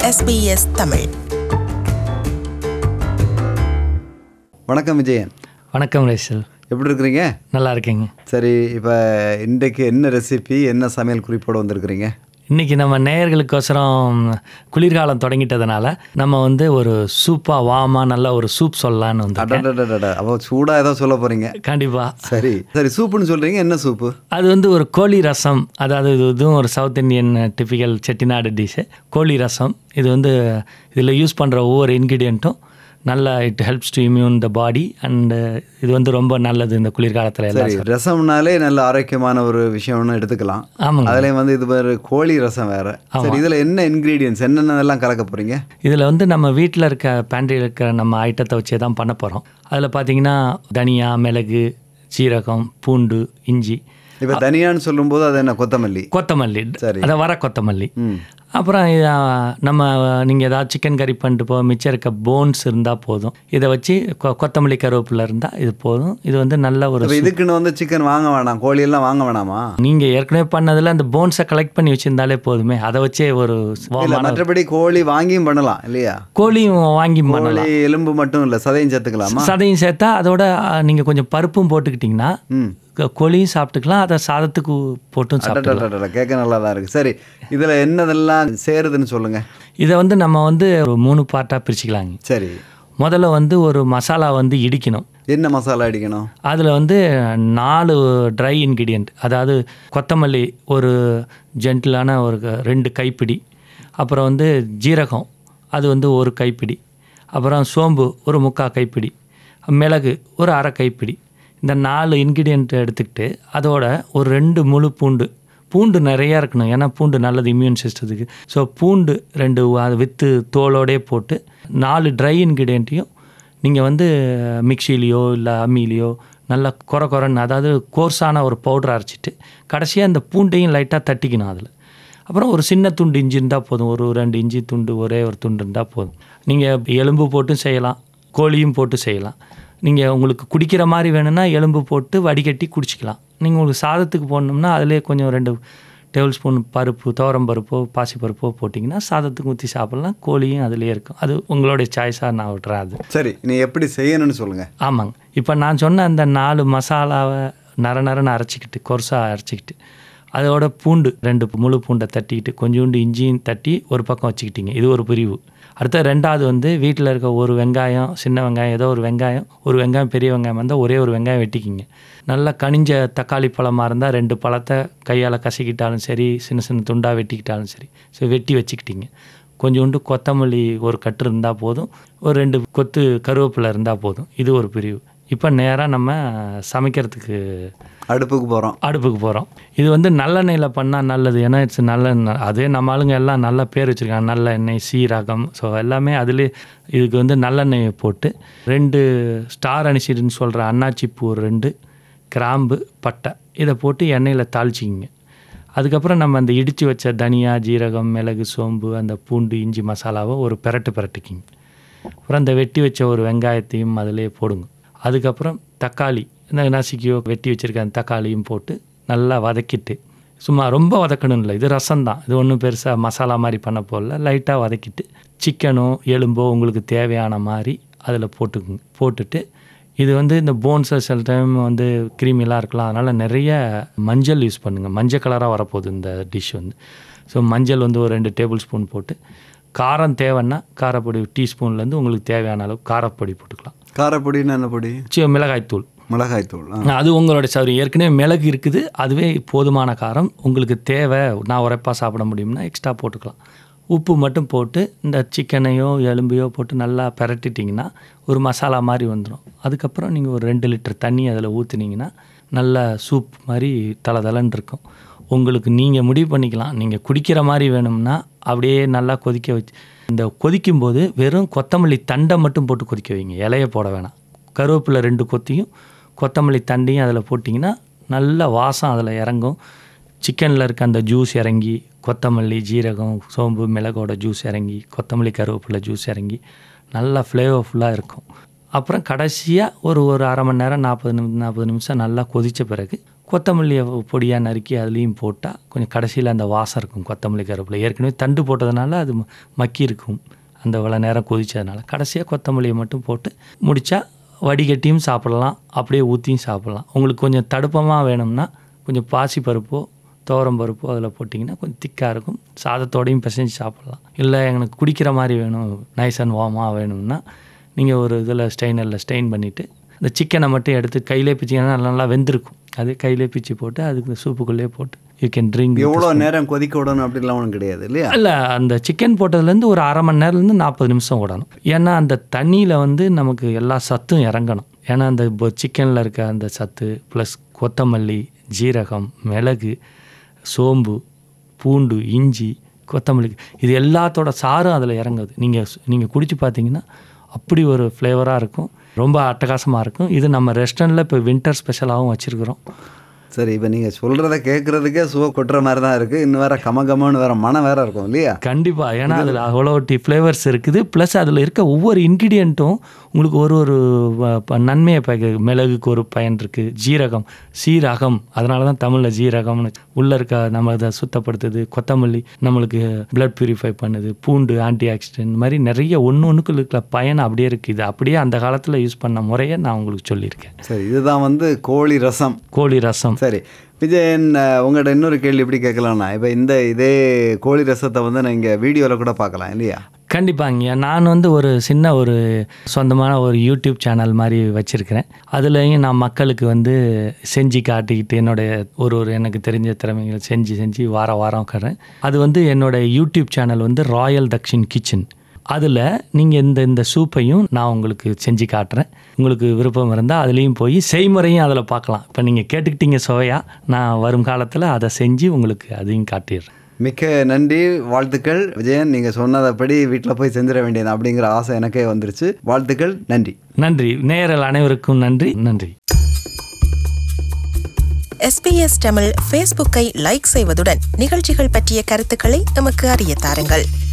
SBS Tamil வணக்கம் விஜயன் வணக்கம் ரேசல் எப்படி இருக்கிறீங்க நல்லா இருக்கேங்க சரி இப்போ இன்றைக்கு என்ன ரெசிபி என்ன சமையல் குறிப்போடு வந்திருக்கிறீங்க இன்றைக்கி நம்ம நேயர்களுக்கோசரம் குளிர்காலம் தொடங்கிட்டதுனால நம்ம வந்து ஒரு சூப்பாக வாமா நல்ல ஒரு சூப் சொல்லலான்னு வந்து அடடடடட அப்போ சூடாக ஏதோ சொல்ல போகிறீங்க கண்டிப்பாக சரி சரி சூப்புன்னு சொல்கிறீங்க என்ன சூப்பு அது வந்து ஒரு கோழி ரசம் அதாவது இது இதுவும் ஒரு south Indian typical Chettinad dish கோழி ரசம் இது வந்து இதில் யூஸ் பண்ணுற ஒவ்வொரு இன்க்ரீடியண்ட்டும் நல்லா it helps to immune the body and இது வந்து ரொம்ப நல்லது இந்த குளிர்காலத்தில் எல்லாம் சரி ரசம்னாலே நல்ல ஆரோக்கியமான ஒரு விஷயம்னு எடுத்துக்கலாம் ஆமாங்க அதுலேயும் வந்து இது வேறு கோழி ரசம் வேறு சரி இதில் என்ன இன்க்ரீடியன்ஸ் என்னென்னலாம் கலக்க போகிறீங்க இதில் வந்து நம்ம வீட்டில் இருக்க பேண்ட்ரியில் இருக்கிற நம்ம ஐட்டத்தை வச்சே தான் பண்ண போகிறோம் அதில் பார்த்தீங்கன்னா தனியா மிளகு சீரகம் பூண்டு இஞ்சி இப்போ தனியான்னு சொல்லும்போது அது என்ன கொத்தமல்லி கொத்தமல்லி சரி. அதை வர கொத்தமல்லி ம் அப்புறம் இது, ஆ, நம்ம நீங்கள் ஏதாவது சிக்கன் கறி பண்ணிட்டு போ மிச்சம் இருக்க போன்ஸ் இருந்தால் போதும் இதை வச்சு கொ- கொத்தமல்லி கருவேப்பிலை இருந்தால் இது போதும் இது வந்து நல்ல ஒரு இப்போ இதுக்குன்னு வந்து சிக்கன் வாங்க வேணாம் கோழியெல்லாம் வாங்க வேணாமா நீங்கள் ஏற்கனவே பண்ணதில் அந்த போன்ஸை கலெக்ட் பண்ணி வச்சுருந்தாலே போதுமே அதை வச்சே ஒரு இல்லை warm-ஆன- மற்றபடி கோழி வாங்கியும் பண்ணலாம் இல்லையா கோழியும் வாங்கி பண்ணலாம் கோழி எலும்பு மட்டும் இல்லை சதையும் சேர்த்துக்கலாமா சதையும் சேர்த்தா அதோட நீங்கள் கொஞ்சம் பருப்பும் போட்டுக்கிட்டிங்கன்னா ம் க- கோழியும் சாப்பிட்டுக்கலாம் அதை சாதத்துக்கு போட்டும் சாப்பிட்டுக்கலாம் அடடடடட, கேட்க நல்லா தான் இருக்குது சரி இதில் என்னதெல்லாம் சேருதுன்னு சொல்லுங்கள் இதை வந்து நம்ம வந்து ஒரு மூணு பார்ட்டாக பிரிச்சுக்கலாங்க சரி முதல்ல வந்து ஒரு மசாலா வந்து இடிக்கணும் என்ன மசாலா அடிக்கணும் அதில் வந்து நாலு ட்ரை இன்க்ரீடியண்ட் அதாவது கொத்தமல்லி ஒரு ஜென்டிலான ஒரு க- ரெண்டு கைப்பிடி அப்புறம் வந்து ஜீரகம் அது வந்து ஒரு கைப்பிடி அப்புறம் சோம்பு ஒரு முக்கால் கைப்பிடி மிளகு ஒரு அரை கைப்பிடி இந்த நாலு இன்க்ரீடியண்ட் எடுத்துக்கிட்டு அதோட ஒரு ரெண்டு முழு பூண்டு பூண்டு நிறையா இருக்கணும் ஏன்னா பூண்டு நல்லது இம்யூன் சிஸ்டத்துக்கு ஸோ பூண்டு ரெண்டு அது வித்து தோலோடே போட்டு நாலு ட்ரை இன்க்ரீடியண்ட்டையும் நீங்கள் வந்து மிக்சிலேயோ இல்லை அம்மிலேயோ நல்லா குறை குறைன்னு அதாவது கோர்ஸான ஒரு பவுடர் அரைச்சிட்டு கடைசியாக இந்த பூண்டையும் லைட்டாக தட்டிக்கணும் அதில் அப்புறம் ஒரு சின்ன துண்டு இஞ்சி இருந்தால் போதும் ஒரு ரெண்டு இஞ்சி துண்டு ஒரே ஒரு துண்டு இருந்தால் போதும் நீங்கள் எலும்பு போட்டும் செய்யலாம் கோழியும் போட்டு செய்யலாம் நீங்கள் உங்களுக்கு குடிக்கிற மாதிரி வேணும்னா எலும்பு போட்டு வடிகட்டி குடிச்சிக்கலாம் நீங்கள் உங்களுக்கு சாதத்துக்கு போடணும்னா அதிலே கொஞ்சம் ரெண்டு டேபிள் ஸ்பூன் பருப்பு துவரம் பருப்போ பாசி பருப்போ போட்டிங்கன்னா சாதத்துக்கு ஊற்றி சாப்பிட்லாம் கோழியும் அதிலே இருக்கும் அது உங்களுடைய சாய்ஸாக நான் விட்றேன் அது சரி நீ எப்படி செய்யணும்னு சொல்லுங்கள் ஆமாங்க இப்போ நான் சொன்ன அந்த நாலு மசாலாவை நர நரன்னு அரைச்சிக்கிட்டு கொர்ஸாக அரைச்சிக்கிட்டு அதோட பூண்டு ரெண்டு முழு பூண்டை தட்டிக்கிட்டு கொஞ்சோண்டு இஞ்சியும் தட்டி ஒரு பக்கம் வச்சுக்கிட்டீங்க இது ஒரு பிரிவு அடுத்த ரெண்டாவது வந்து வீட்டில் இருக்க ஒரு வெங்காயம் சின்ன வெங்காயம் ஏதோ ஒரு வெங்காயம் ஒரு வெங்காயம் பெரிய வெங்காயம் வந்தால் ஒரே ஒரு வெங்காயம் வெட்டிக்கிங்க நல்லா கனிஞ்ச தக்காளி பழமாக இருந்தால் ரெண்டு பழத்தை கையால் கசக்கிட்டாலும் சரி சின்ன சின்ன துண்டாக வெட்டிக்கிட்டாலும் சரி ஸோ வெட்டி வச்சுக்கிட்டீங்க கொஞ்சோண்டு கொத்தமல்லி ஒரு கட்டு இருந்தால் போதும் ஒரு ரெண்டு கொத்து கருவேப்பிலை இருந்தால் போதும் இது ஒரு பிரிவு இப்போ நேராக நம்ம சமைக்கிறதுக்கு அடுப்புக்கு போகிறோம் அடுப்புக்கு போகிறோம் இது வந்து நல்லெண்ணெயில் பண்ணால் நல்லது ஏன்னா இட்ஸ் நல்ல அதே நம்ம ஆளுங்க எல்லாம் நல்ல பேர் வச்சுருக்காங்க நல்ல எண்ணெய் சீரகம் ஸோ எல்லாமே அதிலே இதுக்கு வந்து நல்லெண்ணெயை போட்டு ரெண்டு ஸ்டார் அனிசிடுன்னு சொல்கிற அன்னாச்சி பூ ஒரு ரெண்டு கிராம்பு பட்டை இதை போட்டு எண்ணெயில் தாளிச்சிக்கிங்க அதுக்கப்புறம் நம்ம அந்த இடித்து வச்ச தனியா ஜீரகம் மிளகு சோம்பு அந்த பூண்டு இஞ்சி மசாலாவை ஒரு பெரட்டு பெரட்டிக்கிங்க அப்புறம் அந்த வெட்டி வச்ச ஒரு வெங்காயத்தையும் அதிலே போடுங்க அதுக்கப்புறம் தக்காளி இந்த நசுக்கியோ வெட்டி வச்சுருக்க அந்த தக்காளியும் போட்டு நல்லா வதக்கிட்டு சும்மா ரொம்ப வதக்கணும் இல்லை இது ரசம் தான் இது ஒன்றும் பெருசாக மசாலா மாதிரி பண்ண போடல லைட்டாக வதக்கிட்டு சிக்கனோ எலும்போ உங்களுக்கு தேவையான மாதிரி அதில் போட்டுக்குங்க போட்டுட்டு இது வந்து இந்த போன்ஸை சில டைம் வந்து கிருமிலாம் இருக்கலாம் அதனால் நிறைய மஞ்சள் யூஸ் பண்ணுங்கள் மஞ்சள் கலராக வரப்போகுது இந்த டிஷ் வந்து ஸோ மஞ்சள் வந்து ஒரு ரெண்டு டேபிள் ஸ்பூன் போட்டு காரம் தேவைன்னா காரப்பொடி டீஸ்பூன்லேருந்து உங்களுக்கு தேவையான அளவு காரப்பொடி போட்டுக்கலாம் காரப்பொடின்னு என்ன பொடி சி மிளகாய்த்தூள் மிளகாய்த்தூள் ஆ அது உங்களோட சௌரியம் ஏற்கனவே மிளகு இருக்குது அதுவே போதுமான காரம் உங்களுக்கு தேவை நான் உரைப்பாக சாப்பிட முடியும்னா எக்ஸ்ட்ரா போட்டுக்கலாம் உப்பு மட்டும் போட்டு இந்த சிக்கனையோ எலும்பையோ போட்டு நல்லா பிரட்டிட்டிங்கன்னா ஒரு மசாலா மாதிரி வந்துடும் அதுக்கப்புறம் நீங்கள் ஒரு ரெண்டு லிட்டர் தண்ணி அதில் ஊற்றுனீங்கன்னா நல்ல சூப் மாதிரி தலை தலைன்னு இருக்கும் உங்களுக்கு நீங்கள் முடிவு பண்ணிக்கலாம் நீங்கள் குடிக்கிற மாதிரி வேணும்னா அப்படியே நல்லா கொதிக்க வச்சு இந்த கொதிக்கும்போது வெறும் கொத்தமல்லி தண்டை மட்டும் போட்டு கொதிக்க வைங்க இலைய போட வேணாம் கருவேப்பிலை ரெண்டு கொத்தியும் கொத்தமல்லி தண்டையும் அதில் போட்டிங்கன்னா நல்ல வாசம் அதில் இறங்கும் சிக்கனில் இருக்க அந்த ஜூஸ் இறங்கி கொத்தமல்லி ஜீரகம் சோம்பு மிளகோட ஜூஸ் இறங்கி கொத்தமல்லி கருவேப்பிலை ஜூஸ் இறங்கி நல்லா ஃப்ளேவர்ஃபுல்லாக இருக்கும் அப்புறம் கடைசியாக ஒரு ஒரு அரை மணி நேரம் நாற்பது நிமி நாற்பது நிமிஷம் நல்லா கொதித்த பிறகு கொத்தமல்லியை பொடியாக நறுக்கி அதுலேயும் போட்டால் கொஞ்சம் கடைசியில் அந்த வாசம் இருக்கும் கொத்தமல்லி கருவேப்பிலை ஏற்கனவே தண்டு போட்டதுனால அது ம- மக்கி இருக்கும் அந்த இவ்வளோ நேரம் கொதிச்சதுனால கடைசியாக கொத்தமல்லியை மட்டும் போட்டு முடித்தா வடிகட்டியும் சாப்பிடலாம் அப்படியே ஊற்றியும் சாப்பிடலாம் உங்களுக்கு கொஞ்சம் தடுப்பமாக வேணும்னா கொஞ்சம் பாசி பருப்போ துவரம் பருப்போ அதில் போட்டிங்கன்னா கொஞ்சம் திக்காக இருக்கும் சாதத்தோடையும் பிசைஞ்சு சாப்பிடலாம் இல்லை எனக்கு குடிக்கிற மாதிரி வேணும் நைஸ் அண்ட் வார்மாக வேணும்னா நீங்கள் ஒரு இதில் ஸ்டெயினரில் ஸ்டெயின் பண்ணிவிட்டு இந்த சிக்கனை மட்டும் எடுத்து கையிலே பிச்சிங்கன்னா நல்லா வெந்திருக்கும் அது கையிலே பிச்சு போட்டு அதுக்கு சூப்புக்குள்ளேயே போட்டு யூ கேன் ட்ரிங்க் எவ்வளோ நேரம் கொதிக்க விடணும் அப்படிலாம் ஒன்றும் கிடையாது இல்லையா இல்லை அந்த சிக்கன் போட்டதுலேருந்து ஒரு அரை மணி நேரம்லேருந்து நாற்பது நிமிஷம் விடணும் ஏன்னா அந்த தண்ணியில் வந்து நமக்கு எல்லா சத்தும் இறங்கணும் ஏன்னா அந்த சிக்கனில் இருக்க அந்த சத்து ப்ளஸ் கொத்தமல்லி ஜீரகம் மிளகு சோம்பு பூண்டு இஞ்சி கொத்தமல்லி இது எல்லாத்தோட சாரும் அதில் இறங்குது நீங்கள் நீங்கள் குடிச்சு பார்த்தீங்கன்னா அப்படி ஒரு ஃப்ளேவராக இருக்கும் ரொம்ப அட்டகாசமாக இருக்கும் இது நம்ம ரெஸ்டாரண்ட்டில் இப்போ வின்டர் ஸ்பெஷலாகவும் வச்சுருக்குறோம் சரி இப்போ நீங்கள் சொல்கிறத கேட்குறதுக்கே சுவ கொட்டுற மாதிரி தான் இருக்குது இன்னும் வேற கம கமன்னு வேற மனம் வேற இருக்கும் இல்லையா கண்டிப்பாக ஏன்னா அதில் அவ்வளோ டி ஃப்ளேவர்ஸ் இருக்குது ப்ளஸ் அதில் இருக்க ஒவ்வொரு இன்க்ரீடியண்ட்டும் உங்களுக்கு ஒரு ஒரு வ- ப- நன்மையை பயக்கு மிளகுக்கு ஒரு பயன் இருக்குது ஜீரகம் சீரகம் அதனால தான் தமிழில் ஜீரகம்னு உள்ளே இருக்க நம்ம அதை சுத்தப்படுத்துது கொத்தமல்லி நம்மளுக்கு பிளட் பியூரிஃபை பண்ணுது பூண்டு ஆன்டி ஆக்சிடென்ட் இந்த மாதிரி நிறைய ஒன்று ஒன்றுக்கு இருக்கிற பயன் அப்படியே இருக்குது இது அப்படியே அந்த காலத்தில் யூஸ் பண்ண முறையை நான் உங்களுக்கு சொல்லியிருக்கேன் சரி இதுதான் வந்து கோழி ரசம் கோழி ரசம் சரி விஜயன் அஹ், உங்கள்ட்ட இன்னொரு கேள்வி எப்படி கேட்கலாம்னா இப்போ இந்த இதே கோழி ரசத்தை வந்து நீங்கள் வீடியோவில் கூட பார்க்கலாம் இல்லையா கண்டிப்பாங்க நான் வந்து ஒரு சின்ன ஒரு சொந்தமான ஒரு யூடியூப் சேனல் மாதிரி வச்சுருக்கிறேன் அதுலேயும் நான் மக்களுக்கு வந்து செஞ்சு காட்டிக்கிட்டு என்னுடைய ஒரு ஒரு எனக்கு தெரிஞ்ச திறமைகளை செஞ்சு செஞ்சு வார வாரம் கறேன் அது வந்து என்னோட யூடியூப் சேனல் வந்து ராயல் தக்ஷின் கிச்சன் அதில் நீங்கள் இந்த இந்த சூப்பையும் நான் உங்களுக்கு செஞ்சு காட்டுறேன் உங்களுக்கு விருப்பம் இருந்தால் அதுலேயும் போய் செய்முறையும் அதில் பார்க்கலாம் இப்போ நீங்கள் கேட்டுக்கிட்டீங்க சுவையாக நான் வரும் காலத்தில் அதை செஞ்சு உங்களுக்கு அதையும் காட்டிடுறேன் மிக்க நன்றி வாழ்த்துக்கள் விஜயன் நீங்கள் சொன்னதைப்படி வீட்டில் போய் செஞ்சிட வேண்டியது அப்படிங்கிற ஆசை எனக்கே வந்துருச்சு வாழ்த்துக்கள் நன்றி நன்றி நேயர்கள் அனைவருக்கும் நன்றி நன்றி எஸ்பிஎஸ் தமிழ் ஃபேஸ்புக்கை லைக் செய்வதுடன் நிகழ்ச்சிகள் பற்றிய கருத்துக்களை எமக்கு அறிய தாருங்கள்